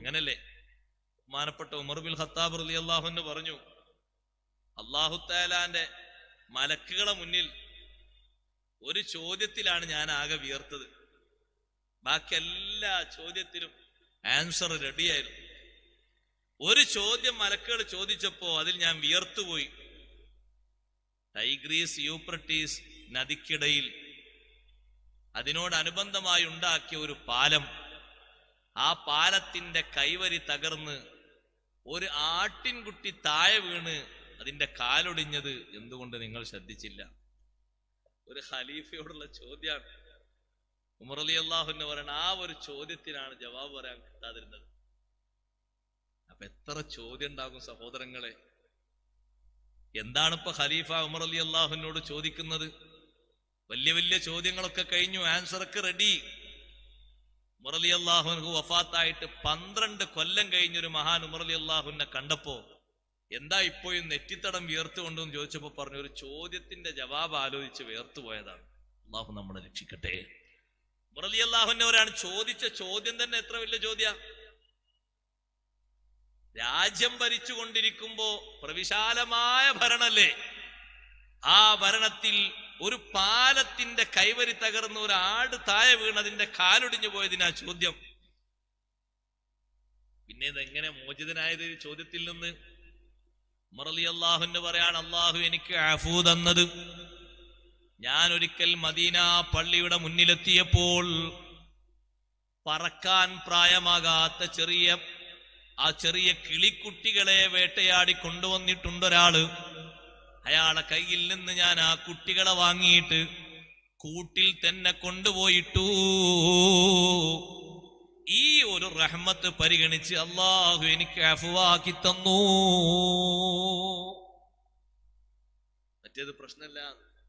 അങ്ങനല്ലേ ബഹുമാനപ്പെട്ട Umar bin Khattab റലി അള്ളാഹുന്ന് പറഞ്ഞു അള്ളാഹു താലാന്റെ മലക്കുകളെ മുന്നിൽ ഒരു ചോദ്യത്തിലാണ് ഞാൻ ആകെ വിയർത്തത് ബാക്കി എല്ലാ ചോദ്യത്തിലും ആൻസർ റെഡിയായിരുന്നു ഒരു ചോദ്യം മലക്കുകൾ ചോദിച്ചപ്പോ അതിൽ ഞാൻ വിയർത്തുപോയി ടൈഗ്രീസ് യൂപ്രട്ടീസ് നദിക്കിടയിൽ അതിനോടനുബന്ധമായി ഉണ്ടാക്കിയ ഒരു പാലം ആ പാലത്തിന്റെ കൈവരി തകർന്ന് ഒരു ആട്ടിൻകുട്ടി താഴെ വീണ് അതിന്റെ കാലൊടിഞ്ഞത് എന്തുകൊണ്ട് നിങ്ങൾ ശ്രദ്ധിച്ചില്ല ഒരു ഖലീഫയോടുള്ള ചോദ്യമാണ് ഉമർ അലി അള്ളാഹു എന്ന് പറയുന്ന ആ ഒരു ചോദ്യത്തിനാണ് ജവാബ് പറയാൻ കിട്ടാതിരുന്നത് അപ്പൊ എത്ര ചോദ്യം ഉണ്ടാകും സഹോദരങ്ങളെ എന്താണ് ഇപ്പൊ ഖലീഫ ഉമർ അലി അള്ളാഹുവിനോട് ചോദിക്കുന്നത് വലിയ വലിയ ചോദ്യങ്ങളൊക്കെ കഴിഞ്ഞു ആൻസർക്ക് റെഡി ഉമർ അലി അള്ളാഹുനു വഫാത്തായിട്ട് പന്ത്രണ്ട് കൊല്ലം കഴിഞ്ഞൊരു മഹാൻ ഉമർ അലി അള്ളാഹുവിനെ കണ്ടപ്പോ എന്താ ഇപ്പോഴും നെറ്റിത്തടം വിയർത്തുകൊണ്ടെന്ന് ചോദിച്ചപ്പോ പറഞ്ഞു ഒരു ചോദ്യത്തിന്റെ ജവാബ് ആലോചിച്ച് വേർത്തു പോയതാണ് അള്ളാഹു നമ്മളെ രക്ഷിക്കട്ടെ മുറലി അള്ളാഹുവിനവരാണ് ചോദിച്ച ചോദ്യം തന്നെ എത്ര വലിയ ചോദ്യ രാജ്യം ഭരിച്ചുകൊണ്ടിരിക്കുമ്പോ പ്രവിശാലമായ ഭരണല്ലേ ആ ഭരണത്തിൽ ഒരു പാലത്തിന്റെ കൈവരി തകർന്ന് ഒരു ആട് താഴെ വീണതിന്റെ കാലൊടിഞ്ഞു പോയതിനാ ചോദ്യം പിന്നെ ഇതെങ്ങനെ മോചിതനായത് ഈ ചോദ്യത്തിൽ നിന്ന് മറലി അള്ളാഹുന്ന് പറയാണ് അള്ളാഹു എനിക്ക് ആഫൂ തന്നത് ഞാൻ ഒരിക്കൽ മദീന പള്ളിയുടെ മുന്നിലെത്തിയപ്പോൾ പറക്കാൻ പ്രായമാകാത്ത ചെറിയ ആ ചെറിയ കിളിക്കുട്ടികളെ വേട്ടയാടി കൊണ്ടുവന്നിട്ടുണ്ടൊരാള് അയാളെ കയ്യിൽ നിന്ന് ഞാൻ ആ കുട്ടികളെ വാങ്ങിയിട്ട് കൂട്ടിൽ തന്നെ കൊണ്ടുപോയിട്ടു ഈ ഒരു റഹ്മത്ത് പരിഗണിച്ച് അള്ളാഹു എനിക്ക് അഫുവാക്കി തന്നു മറ്റേത് പ്രശ്നമല്ല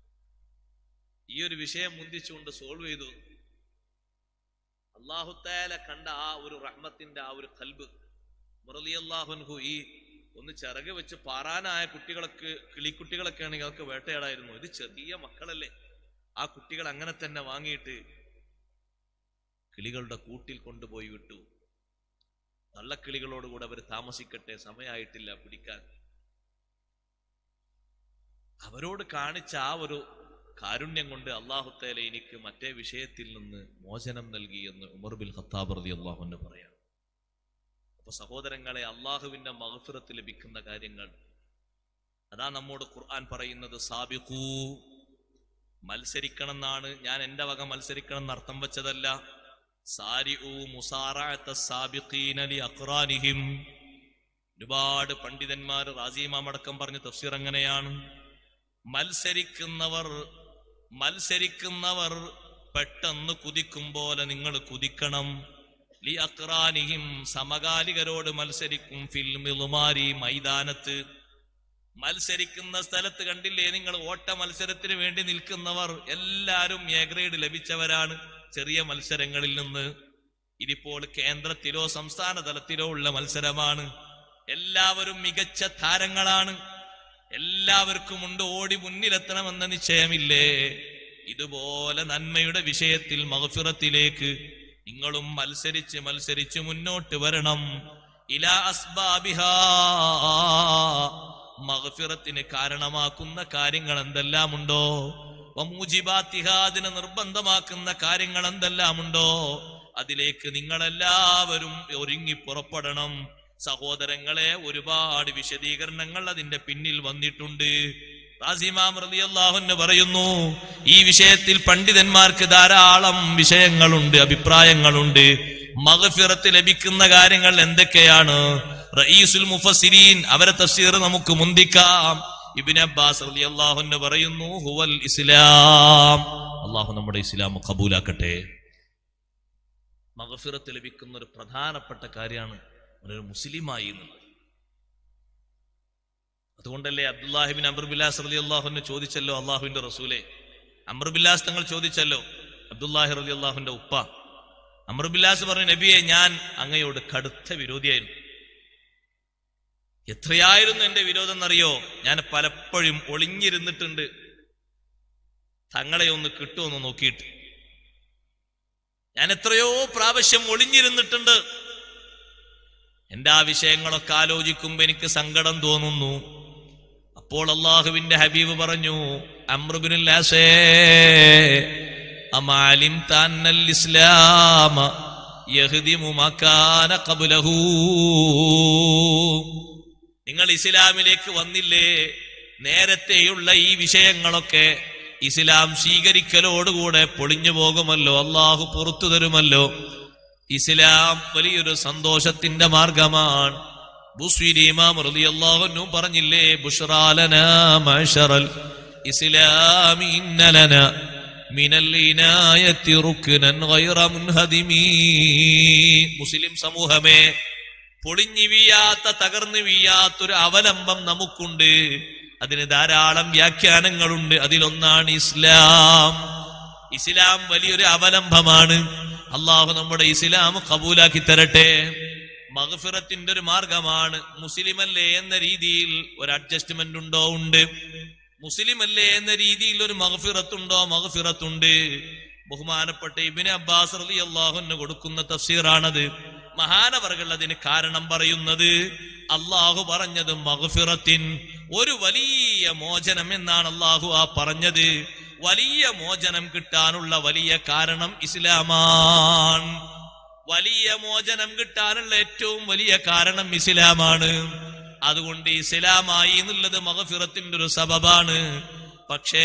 ഈ ഒരു വിഷയം മുന്തിച്ചുകൊണ്ട് സോൾവ് ചെയ്തു അള്ളാഹുത്താല കണ്ട ആ ഒരു റഹ്മത്തിന്റെ ആ ഒരു കൽബ് മുറലി അള്ളാഹുൻഹു ഈ ഒന്ന് ചിറക് വെച്ച് പാറാനായ കുട്ടികളൊക്കെ കിളിക്കുട്ടികളൊക്കെ ആണെങ്കിൽ അവർക്ക് വേട്ടയാടായിരുന്നു ഇത് ചെറിയ മക്കളല്ലേ ആ കുട്ടികൾ അങ്ങനെ തന്നെ വാങ്ങിയിട്ട് കിളികളുടെ കൂട്ടിൽ കൊണ്ടുപോയി വിട്ടു തള്ളക്കിളികളോടുകൂടെ അവർ താമസിക്കട്ടെ സമയമായിട്ടില്ല പിടിക്കാൻ അവരോട് കാണിച്ച ആ ഒരു കാരുണ്യം കൊണ്ട് അള്ളാഹുത്തേല എനിക്ക് മറ്റേ വിഷയത്തിൽ നിന്ന് മോചനം നൽകി എന്ന് ഉമർ ബിൻ ഖത്താബ് റതി അള്ളാഹുന്ന് പറയാം അപ്പൊ സഹോദരങ്ങളെ അള്ളാഹുവിന്റെ മഹഫിറത്ത് ലഭിക്കുന്ന കാര്യങ്ങൾ അതാ നമ്മോട് ഖുർആൻ പറയുന്നത് സാബിഖൂ മത്സരിക്കണം എന്നാണ് ഞാൻ എന്റെ വക മത്സരിക്കണം എന്ന് അർത്ഥം വെച്ചതല്ല സാരിഉ മുസാറഅത്ത സാബിഖീന ലി അഖ്റാനിഹിം ഒരുപാട് പണ്ഡിതന്മാർ റാസിമാമടക്കം പറഞ്ഞ തഫ്സീർ അങ്ങനെയാണ് മത്സരിക്കുന്നവർ മത്സരിക്കുന്നവർ പെട്ടെന്ന് കുതിക്കും പോലെ നിങ്ങൾ കുതിക്കണം ലി അക്രാനിഹിം സമകാലികരോട് മത്സരിക്കും ഫിൽമിളുമാരി മൈതാനത്ത് മത്സരിക്കുന്ന സ്ഥലത്ത് കണ്ടില്ലേ നിങ്ങൾ ഓട്ട മത്സരത്തിന് വേണ്ടി നിൽക്കുന്നവർ എല്ലാവരും എ ഗ്രേഡ് ലഭിച്ചവരാണ് ചെറിയ മത്സരങ്ങളിൽ നിന്ന് ഇതിപ്പോൾ കേന്ദ്രത്തിലോ സംസ്ഥാന തലത്തിലോ ഉള്ള മത്സരമാണ് എല്ലാവരും മികച്ച താരങ്ങളാണ് എല്ലാവർക്കും ഉണ്ട് ഓടി മുന്നിലെത്തണമെന്ന നിശ്ചയമില്ലേ ഇതുപോലെ നന്മയുടെ വിഷയത്തിൽ മഹഫിറത്തിലേക്ക് നിങ്ങളും മത്സരിച്ച് മത്സരിച്ച് മുന്നോട്ട് വരണം ഇലാ അസ്ബാബിഹാ മഹഫിറത്തിന് കാരണമാക്കുന്ന കാര്യങ്ങൾ എന്തെല്ലാമുണ്ടോ വമൂജിബാത്തിഹ അതിനെ നിർബന്ധമാക്കുന്ന കാര്യങ്ങൾ എന്തെല്ലാമുണ്ടോ അതിലേക്ക് നിങ്ങളെല്ലാവരും ഒരുങ്ങി പുറപ്പെടണം സഹോദരങ്ങളെ ഒരുപാട് വിശദീകരണങ്ങൾ അതിന്റെ പിന്നിൽ വന്നിട്ടുണ്ട് റാസിമാം റളിയല്ലാഹുവിന് പറയുന്നു ഈ വിഷയത്തിൽ പണ്ഡിതന്മാർക്ക് ധാരാളം വിഷയങ്ങളുണ്ട് അഭിപ്രായങ്ങളുണ്ട് മഗ്ഫിറത്ത് ലഭിക്കുന്ന കാര്യങ്ങൾ എന്തൊക്കെയാണ് റഈസുൽ മുഫസ്സിരീൻ അവരെ തഫ്സീർ നമുക്ക് മുന്തിക്കാം ഇബ്നു അബ്ബാസ് റളിയല്ലാഹുവിന് പറയുന്നു ഹുവൽ ഇസ്ലാം അള്ളാഹു നമ്മുടെ ഇസ്ലാം കബൂലാക്കട്ടെ മഗ്ഫിറത്ത് ലഭിക്കുന്ന ഒരു പ്രധാനപ്പെട്ട കാര്യമാണ് ഒരു മുസ്ലിമായി എന്നുള്ളത് അതുകൊണ്ടല്ലേ അബ്ദുല്ലാഹിബിൻ അമർബില്ലാസ് റലി അള്ളാഹുവിനെ ചോദിച്ചല്ലോ അള്ളാഹുവിന്റെ റസൂലെ അമർബില്ലാസ് തങ്ങൾ ചോദിച്ചല്ലോ അബ്ദുല്ലാഹി റലി അള്ളാഹുവിന്റെ ഉപ്പ അമർബില്ലാസ് പറഞ്ഞു നബിയെ ഞാൻ അങ്ങയോട് കടുത്ത വിരോധിയായിരുന്നു എത്രയായിരുന്നു എന്റെ വിരോധം എന്നറിയോ ഞാൻ പലപ്പോഴും ഒളിഞ്ഞിരുന്നിട്ടുണ്ട് തങ്ങളെ ഒന്ന് കിട്ടുമെന്ന് നോക്കിയിട്ട് ഞാൻ എത്രയോ പ്രാവശ്യം ഒളിഞ്ഞിരുന്നിട്ടുണ്ട് എന്റെ ആ വിഷയങ്ങളൊക്കെ ആലോചിക്കുമ്പോ എനിക്ക് സങ്കടം തോന്നുന്നു അപ്പോൾ അള്ളാഹുവിന്റെ ഹബീബ് പറഞ്ഞു അമ്രുബിനുൽ അമാലിം താന്നൽ ഇസ്ലാമ യഹ്ദിമു മകാന ഖബ്ലഹു നിങ്ങൾ ഇസ്ലാമിലേക്ക് വന്നില്ലേ നേരത്തെയുള്ള ഈ വിഷയങ്ങളൊക്കെ ഇസ്ലാം സ്വീകരിക്കലോടുകൂടെ പൊളിഞ്ഞു പോകുമല്ലോ അള്ളാഹു പുറത്തു തരുമല്ലോ ഇസ്ലാം വലിയൊരു സന്തോഷത്തിന്റെ മാർഗമാണ് ബുസ്വീരി ഇമാം റളിയല്ലാഹു പറഞ്ഞില്ലേ ബുഷ്റാലന മഅശറൽ ഇസ്ലാമി ഇന്നലന മിനൽ ഇനായത്തി റുക്നൻ ഗൈറ മുൻഹദിമീ മുസ്ലിം സമൂഹമേ പൊളിഞ്ഞു വീയാത്ത തകർന്നു വീയാത്തൊരു അവലംബം നമുക്കുണ്ട് അതിന് ധാരാളം വ്യാഖ്യാനങ്ങളുണ്ട് അതിലൊന്നാണ് ഇസ്ലാം ഇസ്ലാം വലിയൊരു അവലംബമാണ് അള്ളാഹു നമ്മുടെ ഇസ്ലാം കബൂലാക്കി തരട്ടെ മഹഫിറത്തിന്റെ ഒരു മാർഗമാണ് മുസ്ലിമല്ലേ എന്ന രീതിയിൽ ഒരു അഡ്ജസ്റ്റ്മെന്റ് ഉണ്ടോ ഉണ്ട് മുസ്ലിമല്ലേ എന്ന രീതിയിൽ ഒരു മഹഫിറത്തുണ്ടോ മഹഫിറത്തുണ്ട് ബഹുമാനപ്പെട്ട ഇബിന് അബ്ബാസ് റലി അള്ളാഹുന് കൊടുക്കുന്ന തഫ്സീറാണത് മഹാനവർകൾ അതിന് കാരണം പറയുന്നത് അള്ളാഹു പറഞ്ഞത് മഹഫിറത്തിൻ ഒരു വലിയ മോചനം എന്നാണ് അള്ളാഹു ആ പറഞ്ഞത് വലിയ മോചനം കിട്ടാനുള്ള വലിയ കാരണം ഇസ്ലാമാണ് വലിയ മോചനം കിട്ടാനുള്ള ഏറ്റവും വലിയ കാരണം ഇസ്ലാമാണ് അതുകൊണ്ട് ഇസ്ലാമായി എന്നുള്ളത് മഹഫിറത്തിന്റെ ഒരു സബബാണ് പക്ഷേ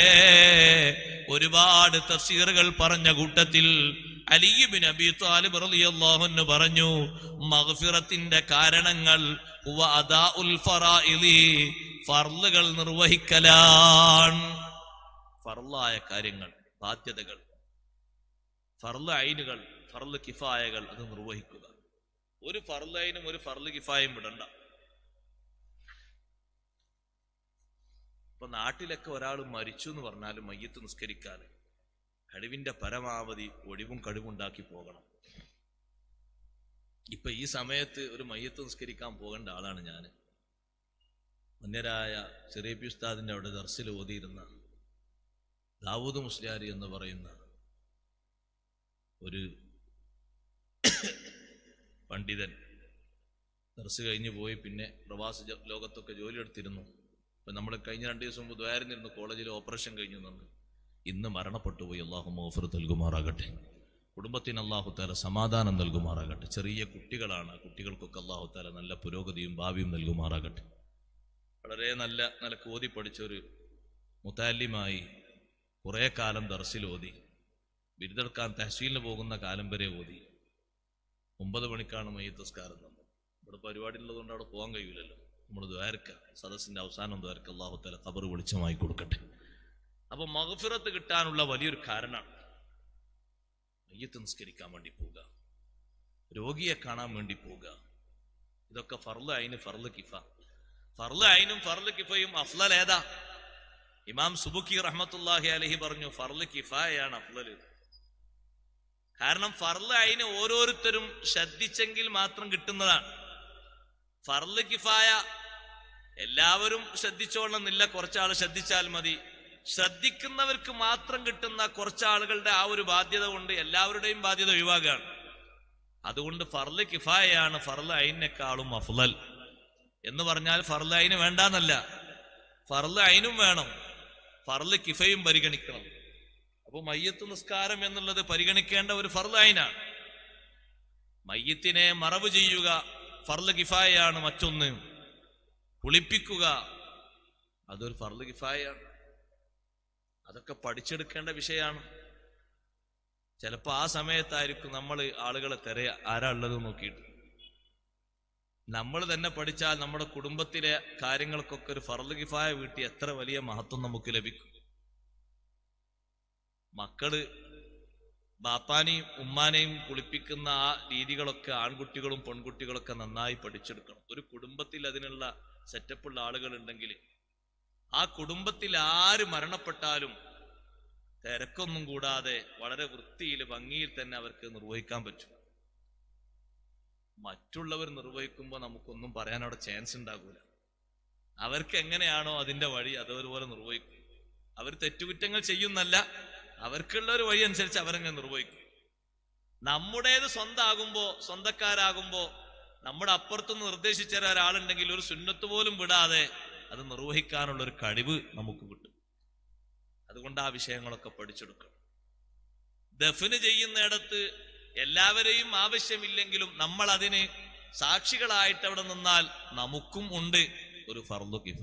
ഒരുപാട് തഫ്സീറുകൾ പറഞ്ഞ കൂട്ടത്തിൽ അലിബിൻ അബി താലിബ് റളിയല്ലാഹു അൻഹു പറഞ്ഞു മഗ്ഫിറത്തിന്റെ കാരണങ്ങൾ ഹുവ അദാഉൽ ഫറാഇലി ഫർളുകൾ നിർവഹിക്കലാണ് ഫർളായ കാര്യങ്ങൾ ബാധ്യതകൾ ഫർള് ഐനുകൾ ഫർള് കിഫായകൾ അത് നിർവഹിക്കുക ഒരു ഫർള് ഐനും ഒരു ഫർള് കിഫായും വിടണ്ട ഇപ്പൊ നാട്ടിലൊക്കെ ഒരാൾ മരിച്ചു എന്ന് പറഞ്ഞാലും മയ്യത്ത് നിസ്കരിക്കാൻ കഴിവിന്റെ പരമാവധി ഒടിവും കഴിവുണ്ടാക്കി പോകണം ഇപ്പൊ ഈ സമയത്ത് ഒരു മയ്യത്ത് നിസ്കരിക്കാൻ പോകേണ്ട ആളാണ് ഞാൻ മന്യരായ ചെറിയ പി ഉസ്താദിന്റെ അവിടെ ദർസിൽ ഓതിയിരുന്ന ദാവൂദ് മുസ്ലിയാരി എന്ന് പറയുന്ന ഒരു പണ്ഡിതൻ ദർസ് കഴിഞ്ഞു പോയി പിന്നെ പ്രവാസ ജ- ലോകത്തൊക്കെ ജോലി എടുത്തിരുന്നു ഇപ്പൊ നമ്മൾ കഴിഞ്ഞ രണ്ട് ദിവസം മുമ്പ് ദ്വാരന്നിരുന്നു കോളേജിൽ ഓപ്പറേഷൻ കഴിഞ്ഞു നിന്ന് ഇന്ന് മരണപ്പെട്ടു പോയി അള്ളാഹു മൗഫർ നൽകുമാറാകട്ടെ കുടുംബത്തിന് അള്ളാഹു താല സമാധാനം നൽകുമാറാകട്ടെ ചെറിയ കുട്ടികളാണ് ആ കുട്ടികൾക്കൊക്കെ അള്ളാഹു താല നല്ല പുരോഗതിയും ഭാവിയും നൽകുമാറാകട്ടെ വളരെ നല്ല നിലക്ക് ഓതി പഠിച്ച ഒരു മുത്താലിമായി കുറേ കാലം ദർസിൽ ഓതി ബിരുദെടുക്കാൻ തഹസീലിന് പോകുന്ന കാലം വരെ ഓതി ഒമ്പത് മണിക്കാണ് മയ്യത്തസ്കാരം നമ്മൾ ഇവിടെ പരിപാടി ഉള്ളതുകൊണ്ട് അവിടെ പോകാൻ കഴിയില്ലല്ലോ നമ്മൾ ദ്വാരക്ക സദസ്സിന്റെ അവസാനം ദ്വാരക്ക അള്ളാഹു താല ഖബർ വെളിച്ചമായി കൊടുക്കട്ടെ അപ്പൊ മഹഫിറത്ത് കിട്ടാനുള്ള വലിയൊരു കാരണമാണ് മയ്യത്ത് നിസ്കരിക്കാൻ വേണ്ടി പോവുക രോഗിയെ കാണാൻ വേണ്ടി പോവുക ഇതൊക്കെ ഫർള് അയിന് ഫർള് കിഫ ഫർള് അയിനും ഫർള് കിഫയും അഫ്ലൽ ഏതാ ഇമാം സുബുക്കി റഹ്മത്തുല്ലാഹി അലഹി പറഞ്ഞു ഫർള് കിഫായാണ് അഫ്ലല് കാരണം ഫർള് അയിന് ഓരോരുത്തരും ശ്രദ്ധിച്ചെങ്കിൽ മാത്രം കിട്ടുന്നതാണ് ഫർള് കിഫായ എല്ലാവരും ശ്രദ്ധിച്ചോളണമെന്നില്ല കുറച്ചാൾ ശ്രദ്ധിച്ചാൽ മതി ശ്രദ്ധിക്കുന്നവർക്ക് മാത്രം കിട്ടുന്ന കുറച്ചാളുകളുടെ ആ ഒരു ബാധ്യത കൊണ്ട് എല്ലാവരുടെയും ബാധ്യത ഒഴിവാകുകയാണ് അതുകൊണ്ട് ഫർള് കിഫായയാണ് ഫർള് അയിനേക്കാളും അഫ്ലൽ എന്ന് പറഞ്ഞാൽ ഫർള് അയിന് വേണ്ടാന്നല്ല ഫർള് അയിനും വേണം ഫർള് കിഫയും പരിഗണിക്കണം അപ്പൊ മയ്യത്ത് നിസ്കാരം എന്നുള്ളത് പരിഗണിക്കേണ്ട ഒരു ഫർള് അയിനാണ് മയ്യത്തിനെ മറവ് ചെയ്യുക ഫർള് കിഫായയാണ് മറ്റൊന്ന് കുളിപ്പിക്കുക അതൊരു ഫർള് കിഫായാണ് അതൊക്കെ പഠിച്ചെടുക്കേണ്ട വിഷയമാണ് ചിലപ്പോ ആ സമയത്തായിരിക്കും നമ്മൾ ആളുകളെ തിരയ ആരാ ഉള്ളത് നോക്കിയിട്ട് നമ്മൾ തന്നെ പഠിച്ചാൽ നമ്മുടെ കുടുംബത്തിലെ കാര്യങ്ങൾക്കൊക്കെ ഒരു ഫർള് കിഫായ വീട്ടി എത്ര വലിയ മഹത്വം നമുക്ക് ലഭിക്കും മക്കള് ബാപ്പാനെയും ഉമ്മാനെയും കുളിപ്പിക്കുന്ന ആ രീതികളൊക്കെ ആൺകുട്ടികളും പെൺകുട്ടികളൊക്കെ നന്നായി പഠിച്ചെടുക്കണം ഒരു കുടുംബത്തിൽ അതിനുള്ള സെറ്റപ്പുള്ള ആളുകൾ ഉണ്ടെങ്കിൽ ആ കുടുംബത്തിൽ ആര് മരണപ്പെട്ടാലും തിരക്കൊന്നും കൂടാതെ വളരെ വൃത്തിയിൽ ഭംഗിയിൽ തന്നെ അവർക്ക് നിർവഹിക്കാൻ പറ്റും മറ്റുള്ളവർ നിർവഹിക്കുമ്പോൾ നമുക്കൊന്നും പറയാൻ അവിടെ ചാൻസ് ഉണ്ടാകൂല അവർക്ക് എങ്ങനെയാണോ അതിന്റെ വഴി അതതുപോലെ നിർവഹിക്കും അവർ തെറ്റുകുറ്റങ്ങൾ ചെയ്യുന്നല്ല അവർക്കുള്ള ഒരു വഴി അനുസരിച്ച് അവരങ്ങനെ നിർവഹിക്കും നമ്മുടേത് സ്വന്തമാകുമ്പോ സ്വന്തക്കാരാകുമ്പോ നമ്മുടെ അപ്പുറത്ത് നിർദ്ദേശിച്ച ഒരാളുണ്ടെങ്കിൽ ഒരു സുന്നത്ത് പോലും വിടാതെ അത് നിർവഹിക്കാനുള്ള ഒരു കഴിവ് നമുക്ക് കിട്ടും അതുകൊണ്ട് ആ വിഷയങ്ങളൊക്കെ പഠിച്ചെടുക്കണം ദഫിന് ചെയ്യുന്നിടത്ത് എല്ലാവരെയും ആവശ്യമില്ലെങ്കിലും നമ്മൾ അതിന് സാക്ഷികളായിട്ട് അവിടെ നിന്നാൽ നമുക്കും ഉണ്ട് ഒരു ഫർദു കിഫ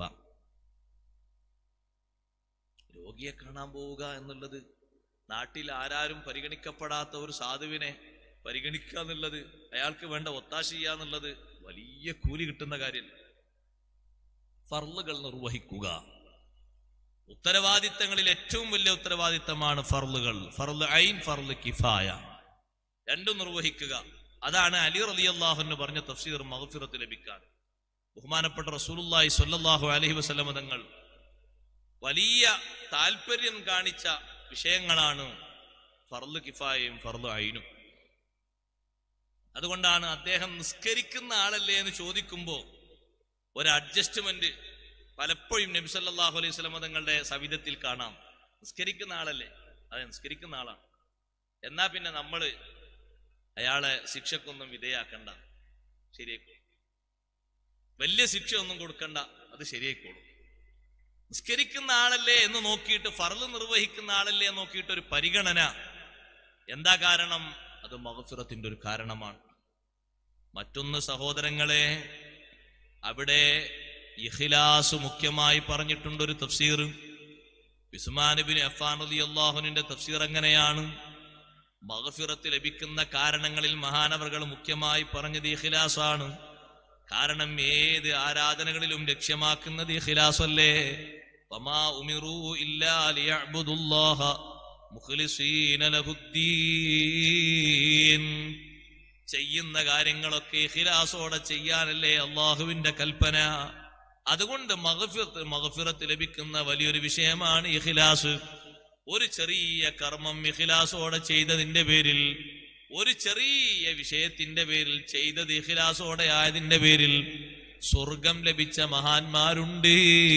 രോഗിയെ കാണാൻ പോവുക എന്നുള്ളത് നാട്ടിൽ ആരാരും പരിഗണിക്കപ്പെടാത്ത ഒരു സാധുവിനെ പരിഗണിക്കുക എന്നുള്ളത് അയാൾക്ക് വേണ്ട ഒത്താശ ചെയ്യുക എന്നുള്ളത് വലിയ കൂലി കിട്ടുന്ന കാര്യമല്ല ഫർളുകൾ നിർവഹിക്കുക ഉത്തരവാദിത്തങ്ങളിൽ ഏറ്റവും വലിയ ഉത്തരവാദിത്തമാണ് ഫർളുകൾ ഫർള് ഐൻ ഫർള് കിഫായ രണ്ടും നിർവഹിക്കുക അതാണ് അലി റലി അള്ളാഹുന്ന് പറഞ്ഞ തഫ്സീർ മഹഫിറത്ത് ലഭിക്കാൻ ബഹുമാനപ്പെട്ട റസൂലുള്ളാഹി സ്വല്ലല്ലാഹു അലൈഹി വസല്ലമ തങ്ങൾ വലിയ താല്പര്യം കാണിച്ച വിഷയങ്ങളാണ് ഫർള് കിഫായയും ഫർള് ഐനും അതുകൊണ്ടാണ് അദ്ദേഹം നിസ്കരിക്കുന്ന ആളല്ലേ എന്ന് ചോദിക്കുമ്പോൾ ഒരു അഡ്ജസ്റ്റ്മെന്റ് പലപ്പോഴും നബി സല്ലല്ലാഹു അലൈഹി വസല്ലമ തങ്ങളുടെ സവിധത്തിൽ കാണാം നിസ്കരിക്കുന്ന ആളല്ലേ അതെ നിസ്കരിക്കുന്ന ആളാണ് എന്നാ പിന്നെ നമ്മള് അയാളെ ശിക്ഷക്കൊന്നും വിധേയാക്കണ്ട ശരിയായിക്കോളും വലിയ ശിക്ഷ ഒന്നും കൊടുക്കണ്ട അത് ശരിയായിക്കോളും നിസ്കരിക്കുന്ന ആളല്ലേ എന്ന് നോക്കിയിട്ട് ഫർള് നിർവഹിക്കുന്ന ആളല്ലേ എന്ന് നോക്കിയിട്ട് ഒരു പരിഗണന എന്താ കാരണം അത് മഹഫിറത്തിന്റെ ഒരു കാരണമാണ് മറ്റൊന്ന് സഹോദരങ്ങളെ അവിടെ ഇഖ്ലാസ് മുഖ്യമായി പറഞ്ഞിട്ടുണ്ട് ഒരു തഫ്സീർ ഉസ്മാനുബിൻ അഫാൻ അലി അള്ളാഹുവിന്റെ തഫ്സീർ എങ്ങനെയാണ് മഹഫിറത്ത് ലഭിക്കുന്ന കാരണങ്ങളിൽ മഹാനവറുകൾ മുഖ്യമായി പറഞ്ഞത് ഇഖ്ലാസാണ് കാരണം ഏത് ആരാധനകളിലും ലക്ഷ്യമാക്കുന്നത് ഇഖ്ലാസല്ലേ വമാ ഉമിറൂ ഇല്ലാ ലിയഅ്ബുദുല്ലാഹ മുഖ്ലിസീന ലഹുദ്ദീൻ ചെയ്യുന്ന കാര്യങ്ങളൊക്കെ ഇഖ്ലാസോടെ ചെയ്യാനല്ലേ അള്ളാഹുവിന്റെ കൽപ്പന അതുകൊണ്ട് മഹഫിറത്ത് മഹഫിറത്ത് ലഭിക്കുന്ന വലിയൊരു വിഷയമാണ് ഇഖ്ലാസ് ഒരു ചെറിയ കർമ്മം ഇഖ്ലാസോടെ ചെയ്തതിന്റെ പേരിൽ ഒരു ചെറിയ വിഷയത്തിന്റെ പേരിൽ ചെയ്തത് ഇഖ്ലാസോടെ ആയതിന്റെ പേരിൽ സ്വർഗം ലഭിച്ച മഹാന്മാരുണ്ട്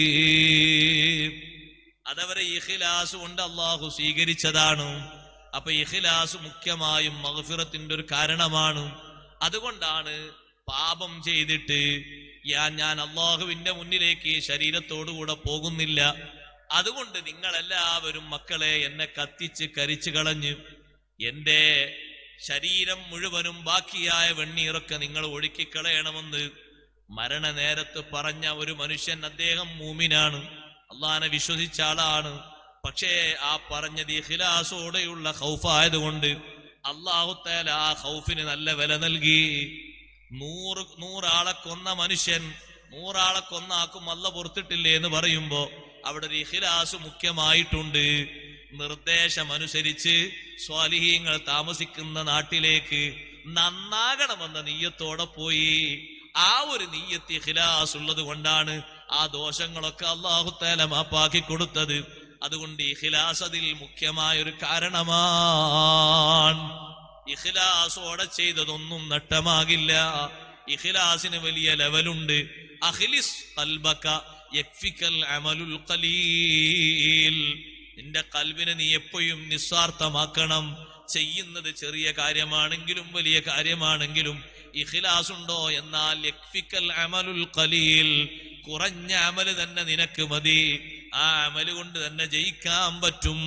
അതവരെ ഇഖ്ലാസ് കൊണ്ട് അള്ളാഹു സ്വീകരിച്ചതാണ് അപ്പൊ ഇഖ്ലാസ് മുഖ്യമായും മഹഫിറത്തിന്റെ ഒരു കാരണമാണ് അതുകൊണ്ടാണ് പാപം ചെയ്തിട്ട് ഞാൻ ഞാൻ അള്ളാഹുവിന്റെ മുന്നിലേക്ക് ഈ ശരീരത്തോടുകൂടെ പോകുന്നില്ല അതുകൊണ്ട് നിങ്ങളെല്ലാവരും മക്കളെ എന്നെ കത്തിച്ച് കരിച്ചു കളഞ്ഞ് എന്റെ ശരീരം മുഴുവനും ബാക്കിയായ വെണ്ണീറൊക്കെ നിങ്ങൾ ഒഴുക്കിക്കളയണമെന്ന് മരണനേരത്ത് പറഞ്ഞ ഒരു മനുഷ്യൻ അദ്ദേഹം മൂമിനാണ് അള്ളാനെ വിശ്വസിച്ച ആളാണ് പക്ഷേ ആ പറഞ്ഞത് ഇഖ്ലാസോടെയുള്ള ഖൗഫായതുകൊണ്ട് അള്ളാഹുത്തേല ആ ഖൗഫിന് നല്ല വില നൽകി നൂറ് നൂറാളെ കൊന്ന മനുഷ്യൻ നൂറാളെ കൊന്നാക്കും അല്ല പൊറത്തിട്ടില്ലേ എന്ന് പറയുമ്പോ അവിടെ ഒരു ഇഖ്ലാസ് മുഖ്യമായിട്ടുണ്ട് നിർദ്ദേശമനുസരിച്ച് സ്വാലിഹീങ്ങൾ താമസിക്കുന്ന നാട്ടിലേക്ക് നന്നാകണമെന്ന നീയത്തോടെ പോയി ആ ഒരു നീയത്ത് ഇഖ്ലാസ് ഉള്ളത് കൊണ്ടാണ് ആ ദോഷങ്ങളൊക്കെ അള്ളാഹുത്തേല മാപ്പാക്കി കൊടുത്തത് അതുകൊണ്ട് ഇഖ്ലാസ് അതിൽ മുഖ്യമായ ഒരു കാരണമാണ് ഇഖ്ലാസോടെ ചെയ്തതൊന്നും നഷ്ടമാകില്ല ഇഖ്ലാസിന് വലിയ ലെവലുണ്ട് അഖ്ലിസ് ഖൽബക യക്ഫിക്കൽ അമലുൽ ഖലീൽ നിന്റെ കൽവിനെ നീ എപ്പോഴും നിസ്വാർത്ഥമാക്കണം ചെയ്യുന്നത് ചെറിയ കാര്യമാണെങ്കിലും വലിയ കാര്യമാണെങ്കിലും ഇഖ്ലാസ് ഉണ്ടോ എന്നാൽ യക്ഫിക്കൽ അമലുൽ ഖലീൽ കുറഞ്ഞ അമല് തന്നെ നിനക്ക് മതി ആ അമല് കൊണ്ട് തന്നെ ജയിക്കാൻ പറ്റും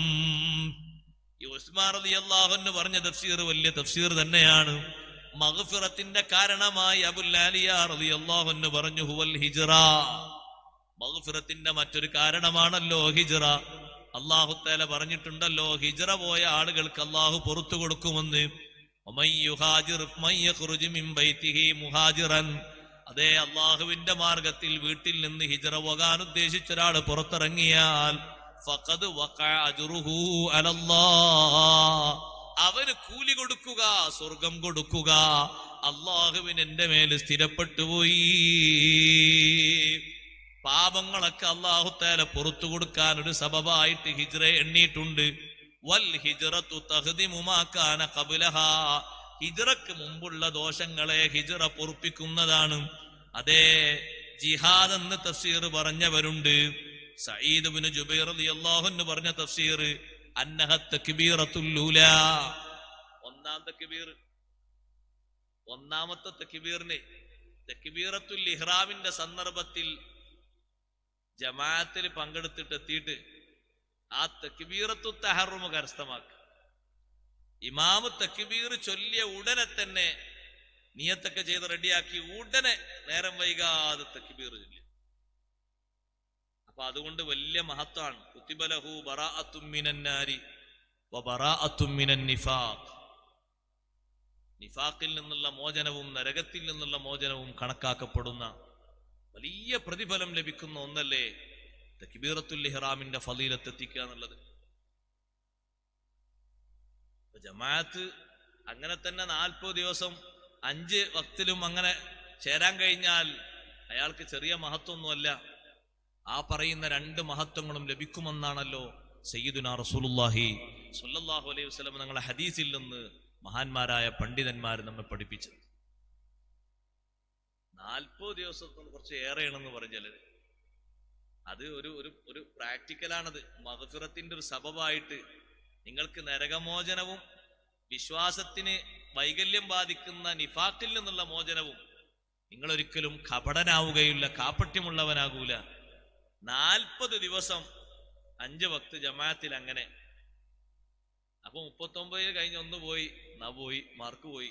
ഈ ഉസ്മാൻ റളി അള്ളാഹുന്ന് പറഞ്ഞ തഫ്സീർ വലിയ തഫ്സീർ തന്നെയാണ് മഗ്ഫിറത്തിന്റെ കാരണമായി അബുല്ലാലിയ റളി അള്ളാഹുന്ന് പറഞ്ഞു ഹുവൽ ഹിജ്റ മഗ്ഫിറത്തിന്റെ മറ്റൊരു കാരണമാണല്ലോ ഹിജ്റ അള്ളാഹു തആല പറഞ്ഞിട്ടുണ്ടല്ലോ ഹിജ്റ പോയ ആളുകൾക്ക് അള്ളാഹു പുറത്തു കൊടുക്കുമെന്ന് ومن يهاجر من يخرج من بيته مهاجرا അതേ അള്ളാഹുവിന്റെ മാർഗത്തിൽ വീട്ടിൽ നിന്ന് ഹിജറ പോകാൻ ഉദ്ദേശിച്ച ഒരാൾ പുറത്തിറങ്ങിയാൽ ഫഖദ് വഖഅ അജ്റുഹു അലല്ലാഹ്. അവന് കൂലി കൊടുക്കുക സ്വർഗം കൊടുക്കുക അള്ളാഹുവിന് എന്റെ മേൽ സ്ഥിരപ്പെട്ടു പോയി പാപങ്ങളൊക്കെ അള്ളാഹുത്തേല പുറത്തു കൊടുക്കാൻ ഒരു സബബായിട്ട് ഹിജ്റ എണ്ണിയിട്ടുണ്ട് വൽ ഹിജ്റത്തു തഹ്ദിമു മാ കാന ഖബ്ലഹാ ഹിജ്റക്ക് മുമ്പുള്ള ദോഷങ്ങളെ ഹിജ്റ പൊറുപ്പിക്കുന്നതാണ് അതേ ജിഹാദ് എന്ന് തഫ്സീർ പറഞ്ഞവരുണ്ട് സഈദ് ബിൻ ജുബൈർ റളിയല്ലാഹു അൻഹു പറഞ്ഞ തഫ്സീർ അന്നഹ തക്ബീറത്തുൽ ഊല ഒന്നാം തക്ബീർ ഒന്നാമത്തെ തെക്കിബീറിന് തെക്കിബീറത്തുൽ ഇഹ്റാമിന്റെ സന്ദർഭത്തിൽ ജമാഅത്തിൽ പങ്കെടുത്തിട്ട് എത്തിയിട്ട് ആ തെക്കിബീറത്തു തഹറുമ കരസ്ഥമാക്കുക ഇമാമ് തെക്കിബീർ ചൊല്ലിയ ഉടനെ തന്നെ നിയത്തൊക്കെ ചെയ്ത് റെഡിയാക്കി ഉടനെ നേരം വൈകാതെ തെക്കിബീർ ചൊല്ലി അപ്പൊ അതുകൊണ്ട് വലിയ മഹത്വമാണ് കുത്തിബലഹു ബറാഅത്തുമ്മിനന്നാരി വബറാഅത്തുമ്മിനൻ നിഫാഖ് നിഫാഖിൽ നിന്നുള്ള മോചനവും നരകത്തിൽ നിന്നുള്ള മോചനവും കണക്കാക്കപ്പെടുന്ന വലിയ പ്രതിഫലം ലഭിക്കുന്ന ഒന്നല്ലേ തക്ബീറത്തുൽ ഇഹ്റാമിന്റെ ഫലീലത്ത് എത്തിക്കുക എന്നുള്ളത് അപ്പൊ ജമാഅത്ത് അങ്ങനെ തന്നെ നാൽപ്പത് ദിവസം അഞ്ച് വക്തിലും അങ്ങനെ ചേരാൻ കഴിഞ്ഞാൽ അയാൾക്ക് ചെറിയ മഹത്വമൊന്നുമല്ല ആ പറയുന്ന രണ്ട് മഹത്വങ്ങളും ലഭിക്കുമെന്നാണല്ലോ സയ്യിദുന റസൂലുള്ളാഹി സ്വല്ലല്ലാഹു അലൈഹി വസല്ലം ഞങ്ങളെ ഹദീസിൽ നിന്ന് മഹാന്മാരായ പണ്ഡിതന്മാർ നമ്മെ പഠിപ്പിച്ചത് നാൽപ്പത് ദിവസത്തിന് കുറച്ച് ഏറെയാണെന്ന് പറഞ്ഞാല് അത് ഒരു ഒരു ഒരു പ്രാക്ടിക്കലാണത് മഹഫിറത്തിന്റെ ഒരു സബബായിട്ട് നിങ്ങൾക്ക് നരകമോചനവും വിശ്വാസത്തിന് വൈകല്യം ബാധിക്കുന്ന നിഫാക്കിൽ നിന്നുള്ള മോചനവും നിങ്ങൾ ഒരിക്കലും കപടനാവുകയില്ല കാപ്പട്യമുള്ളവനാകൂല നാൽപ്പത് ദിവസം അഞ്ച് വക്ത് ജമാഅത്തിൽ അങ്ങനെ അപ്പൊ മുപ്പത്തൊമ്പതിൽ കഴിഞ്ഞ് ഒന്ന് പോയി ന പോയി മാർക്ക് പോയി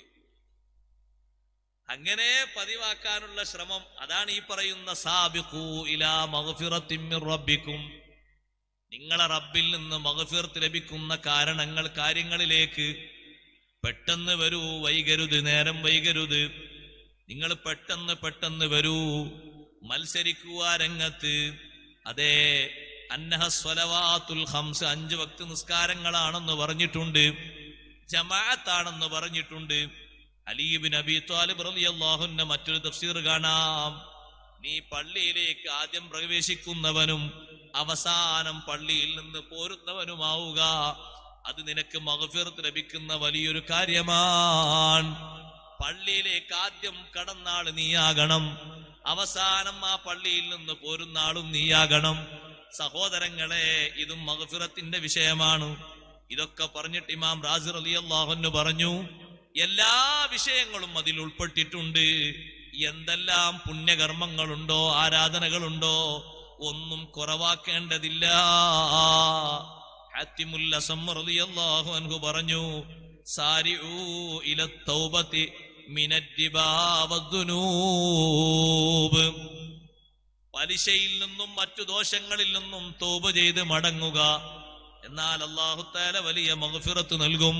അങ്ങനെ പതിവാക്കാനുള്ള ശ്രമം അതാണ് ഈ പറയുന്ന സാബിഖു ഇലാ മഗ്ഫിറത്തിൻ മിർ റബ്ബിക്കും നിങ്ങളെ റബ്ബിൽ നിന്ന് മഗ്ഫിറത്ത് ലഭിക്കുന്ന കാരണങ്ങൾ കാര്യങ്ങളിലേക്ക് പെട്ടെന്ന് വരൂ വൈകരുത് നേരം വൈകരുത് നിങ്ങൾ പെട്ടെന്ന് പെട്ടെന്ന് വരൂ മത്സരിക്കുക രംഗത്ത് അതെ അന്നഹ സ്വലവാത്തുൽ ഹംസ് അഞ്ച് വക്ത് നിസ്കാരങ്ങളാണെന്ന് പറഞ്ഞിട്ടുണ്ട് ജമാഅത്താണെന്ന് പറഞ്ഞിട്ടുണ്ട് അലീബിൻ അബി ത്വാലിബ് റളിയല്ലാഹുവിന്റെ മറ്റൊരു തഫ്സീർ കാണാം നീ പള്ളിയിലേക്ക് ആദ്യം പ്രവേശിക്കുന്നവനും അവസാനം പള്ളിയിൽ നിന്ന് പോരുന്നവനുമാവുക അത് നിനക്ക് മഹഫിറത്ത് ലഭിക്കുന്ന വലിയൊരു കാര്യമാണ് പള്ളിയിലേക്ക് ആദ്യം കടന്നാൾ നീയാകണം അവസാനം ആ പള്ളിയിൽ നിന്ന് പോരുന്ന ആളും നീയാകണം സഹോദരങ്ങളെ ഇതും മഹഫിറത്തിന്റെ വിഷയമാണ് ഇതൊക്കെ പറഞ്ഞിട്ട് ഇമാം റാസിർ അലി അള്ളാഹുന്ന് പറഞ്ഞു എല്ലാ വിഷയങ്ങളും അതിൽ ഉൾപ്പെട്ടിട്ടുണ്ട് എന്തെല്ലാം പുണ്യകർമ്മങ്ങളുണ്ടോ ആരാധനകളുണ്ടോ ഒന്നും കുറവാക്കേണ്ടതില്ല ഹാത്തിമുൽ അസം റളിയല്ലാഹു അൻഹു പറഞ്ഞു സാരിഊ ഇല തൗബത്തി മിനദ്ദിബാ വദ്ദുനൂബ് പലിശയിൽ നിന്നും മറ്റു ദോഷങ്ങളിൽ നിന്നും തോപ ചെയ്ത് മടങ്ങുക എന്നാൽ അള്ളാഹുത്താല വലിയ മഹഫിറത്ത് നൽകും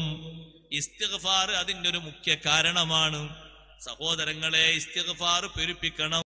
ഇസ്തിഗ്ഫാർ അതിന്റെ ഒരു മുഖ്യ കാരണമാണ് സഹോദരങ്ങളെ ഇസ്തിഗ്ഫാർ പെരുപ്പിക്കണം